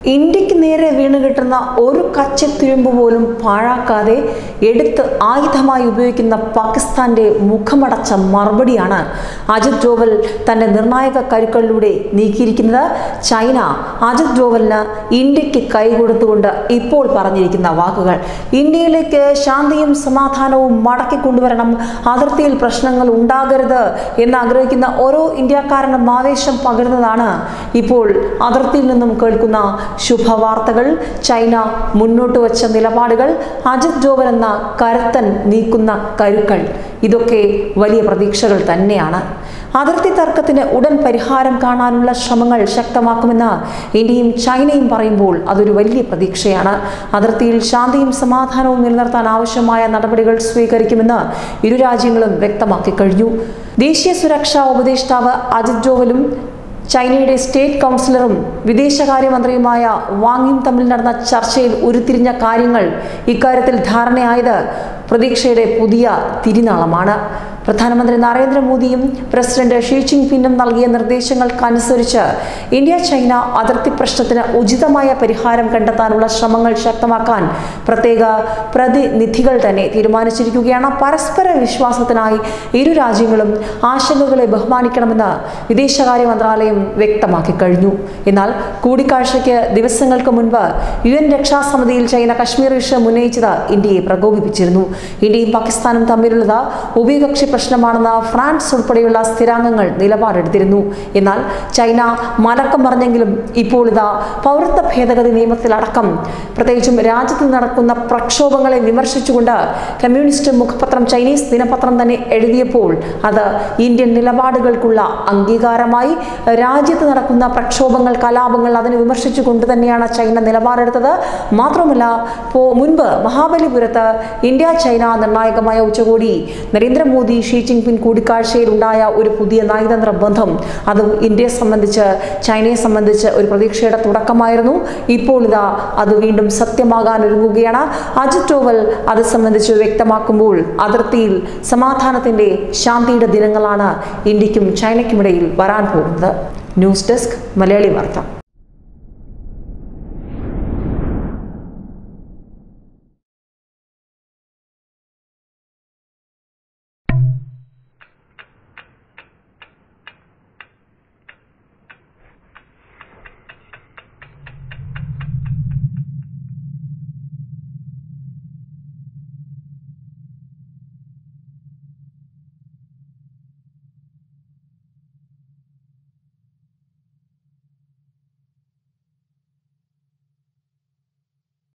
ഇന്ത്യക്ക് നേരെ വീണ് കിട്ടുന്ന ഒരു കച്ചത്തുരുമ്പ് പോലും പാഴാക്കാതെ എടുത്ത് ആയുധമായി ഉപയോഗിക്കുന്ന പാകിസ്ഥാന്റെ മുഖമടച്ച മറുപടിയാണ് അജിത് ഡോവൽ തന്റെ നിർണായക കരുക്കളിലൂടെ നീക്കിയിരിക്കുന്നത് ചൈന അജിത് ഡോവലിന് ഇന്ത്യക്ക് കൈകൊടുത്തുകൊണ്ട് ഇപ്പോൾ പറഞ്ഞിരിക്കുന്ന വാക്കുകൾ ഇന്ത്യയിലേക്ക് ശാന്തിയും സമാധാനവും മടക്കി കൊണ്ടുവരണം അതിർത്തിയിൽ പ്രശ്നങ്ങൾ ഉണ്ടാകരുത് എന്ന് ആഗ്രഹിക്കുന്ന ഓരോ ഇന്ത്യക്കാരനും ആവേശം പകരുന്നതാണ് ഇപ്പോൾ അതിർത്തിയിൽ നിന്നും കേൾക്കുന്ന ശുഭവാർത്തകൾ ചൈന മുന്നോട്ട് വച്ച നിലപാടുകൾ അജിത് ഡോവൽ എന്ന കരുത്തൻ നീക്കുന്ന കരുക്കൾ ഇതൊക്കെ വലിയ പ്രതീക്ഷകൾ തന്നെയാണ് അതിർത്തി തർക്കത്തിന് ഉടൻ പരിഹാരം കാണാനുള്ള ശ്രമങ്ങൾ ശക്തമാക്കുമെന്ന് ഇന്ത്യയും ചൈനയും പറയുമ്പോൾ അതൊരു വലിയ പ്രതീക്ഷയാണ് അതിർത്തിയിൽ ശാന്തിയും സമാധാനവും നിലനിർത്താൻ ആവശ്യമായ നടപടികൾ സ്വീകരിക്കുമെന്ന് ഇരു രാജ്യങ്ങളും വ്യക്തമാക്കി കഴിഞ്ഞു ദേശീയ സുരക്ഷാ ഉപദേഷ്ടാവ് അജിത് ഡോവലും ചൈനയുടെ സ്റ്റേറ്റ് കൗൺസിലറും വിദേശകാര്യമന്ത്രിയുമായ വാങ്ങിയും തമ്മിൽ നടന്ന ചർച്ചയിൽ ഉരുത്തിരിഞ്ഞ കാര്യങ്ങൾ ഇക്കാര്യത്തിൽ ധാരണയായത് പ്രതീക്ഷയുടെ പുതിയ തിരിനാളമാണ് പ്രധാനമന്ത്രി നരേന്ദ്രമോദിയും പ്രസിഡന്റ് ഷീ ജിങ് പിന്നും നൽകിയ നിർദ്ദേശങ്ങൾക്കനുസരിച്ച് ഇന്ത്യ ചൈന അതിർത്തി പ്രശ്നത്തിന് ഉചിതമായ പരിഹാരം കണ്ടെത്താനുള്ള ശ്രമങ്ങൾ ശക്തമാക്കാൻ പ്രത്യേക പ്രതിനിധികൾ തന്നെ തീരുമാനിച്ചിരിക്കുകയാണ് പരസ്പര വിശ്വാസത്തിനായി ഇരു രാജ്യങ്ങളും ആശങ്കകളെ ബഹുമാനിക്കണമെന്ന് വിദേശകാര്യ മന്ത്രാലയം വ്യക്തമാക്കി കഴിഞ്ഞു എന്നാൽ കൂടിക്കാഴ്ചയ്ക്ക് ദിവസങ്ങൾക്ക് മുൻപ് യു എൻ രക്ഷാസമിതിയിൽ ചൈന കശ്മീർ വിഷയം ഉന്നയിച്ചത് ഇന്ത്യയെ പ്രകോപിപ്പിച്ചിരുന്നു ഇന്ത്യയും പാകിസ്ഥാനും തമ്മിലുള്ളത് ഉഭയകക്ഷി പ്രശ്നമാണെന്ന് ഫ്രാൻസ് ഉൾപ്പെടെയുള്ള സ്ഥിരാംഗങ്ങൾ നിലപാടെടുത്തിരുന്നു എന്നാൽ ചൈന മലക്കം പറഞ്ഞെങ്കിലും ഇപ്പോൾ ഇതാ പൗരത്വ ഭേദഗതി നിയമത്തിലടക്കം പ്രത്യേകിച്ചും രാജ്യത്ത് നടക്കുന്ന പ്രക്ഷോഭങ്ങളെ വിമർശിച്ചുകൊണ്ട് കമ്മ്യൂണിസ്റ്റ് മുഖപത്രം ചൈനീസ് ദിനപത്രം തന്നെ എഴുതിയപ്പോൾ അത് ഇന്ത്യൻ നിലപാടുകൾക്കുള്ള അംഗീകാരമായി രാജ്യത്ത് നടക്കുന്ന പ്രക്ഷോഭങ്ങൾ കലാപങ്ങൾ അതിനെ വിമർശിച്ചുകൊണ്ട് തന്നെയാണ് ചൈന നിലപാടെടുത്തത് മാത്രമല്ല പോ മുൻപ് മഹാബലിപുരത്ത് ഇന്ത്യ ചൈന നിർണായകമായ ഉച്ചകോടി നരേന്ദ്രമോദി ഷീ ജിൻപിങ് കൂടിക്കാഴ്ചയിൽ ഉണ്ടായ ഒരു പുതിയ നയതന്ത്ര ബന്ധം അത് ഇന്ത്യയെ സംബന്ധിച്ച് ചൈനയെ സംബന്ധിച്ച് ഒരു പ്രതീക്ഷയുടെ തുടക്കമായിരുന്നു ഇപ്പോൾ ഇതാ അത് വീണ്ടും സത്യമാകാൻ ഒരുങ്ങുകയാണ് അജിത് ഡോവൽ അത് സംബന്ധിച്ച് വ്യക്തമാക്കുമ്പോൾ അതിർത്തിയിൽ സമാധാനത്തിന്റെ ശാന്തിയുടെ ദിനങ്ങളാണ് ഇന്ത്യക്കും ചൈനയ്ക്കുമിടയിൽ വരാൻ പോകുന്നത് ന്യൂസ് ഡെസ്ക് മലയാളി വാർത്ത